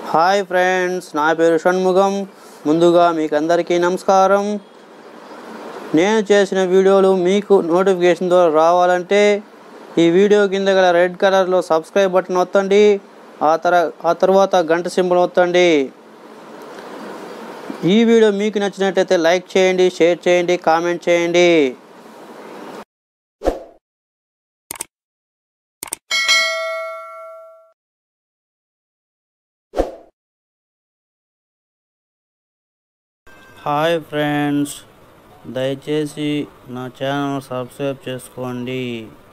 hi friends నా పేరు షణ్ముఖం ముందుగా మీకు అందరికీ నమస్కారం నేను చేసిన వీడియోలు మీకు నోటిఫికేషన్ ద్వారా రావాలంటే ఈ వీడియో కింద గల రెడ్ కలర్లో సబ్స్క్రైబ్ బటన్ ఒత్తండి ఆ తర ఆ తర్వాత గంట సింబల్ ఒత్తండి ఈ వీడియో మీకు నచ్చినట్టయితే లైక్ చేయండి షేర్ చేయండి కామెంట్ చేయండి హాయ్ ఫ్రెండ్స్ దయచేసి నా ఛానల్ సబ్స్క్రైబ్ చేసుకోండి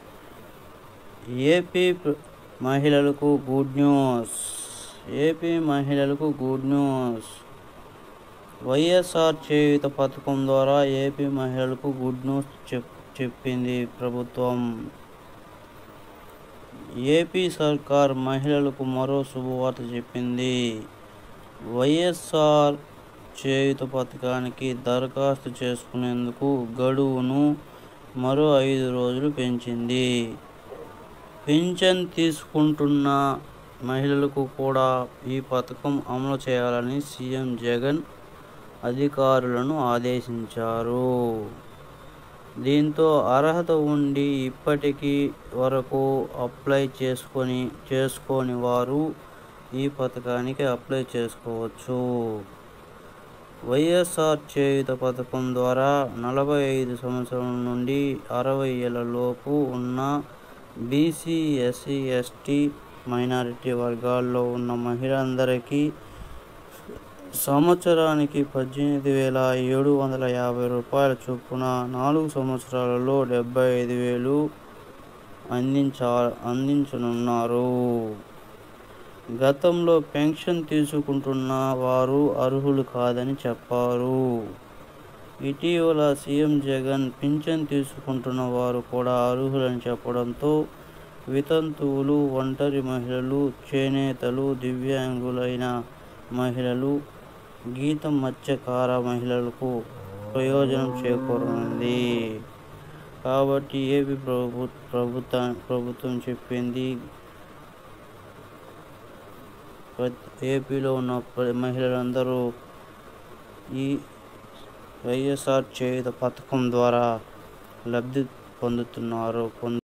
ఏపీ ప్ర- మహిళలకు గుడ్ న్యూస్ ఏపీ మహిళలకు గుడ్ న్యూస్ వైఎస్ఆర్ చేయుత పథకం ద్వారా ఏపీ మహిళలకు గుడ్ న్యూస్ చెప్ చెప్పింది ప్రభుత్వం ఏపీ సర్కార్ మహిళలకు మరో శుభవార్త చెప్పింది వైఎస్ఆర్ చేయుత పథకానికి దరఖాస్తు చేసుకునేందుకు గడువును మరో ఐదు రోజులు పెంచింది పింఛన్ తీసుకుంటున్న మహిళలకు కూడా ఈ పథకం అమలు చేయాలని సీఎం జగన్ అధికారులను ఆదేశించారు దీంతో అర్హత ఉండి ఇప్పటికీ వరకు అప్లై చేసుకొని చేసుకోని వారు ఈ పథకానికి అప్లై చేసుకోవచ్చు వైఎస్ఆర్ చేయుత పథకం ద్వారా నలభై ఐదు సంవత్సరాల నుండి అరవై ఏళ్ళ లోపు ఉన్న బీసీ ఎస్సీ ఎస్టీ మైనారిటీ వర్గాల్లో ఉన్న మహిళలందరికీ సంవత్సరానికి పద్దెనిమిది వేల ఏడు వందల యాభై రూపాయల చొప్పున నాలుగు సంవత్సరాలలో డెబ్బై ఐదు వేలు అందించా అందించనున్నారు గతంలో పెన్షన్ తీసుకుంటున్న వారు అర్హులు కాదని చెప్పారు ఇటీవల సీఎం జగన్ పింఛన్ తీసుకుంటున్న వారు కూడా అర్హులని చెప్పడంతో వితంతువులు ఒంటరి మహిళలు చేనేతలు దివ్యాంగులైన మహిళలు గీత మత్స్యకార మహిళలకు ప్రయోజనం చేకూరనుంది కాబట్టి ఏపీ ప్రభు ప్రభుత్వ ప్రభుత్వం చెప్పింది ప్రతి ఏపీలో ఉన్న ప్ర- మహిళలందరూ ఈ వైఎస్ఆర్ చేయుత పథకం ద్వారా లబ్ధి పొందుతున్నారు పొందు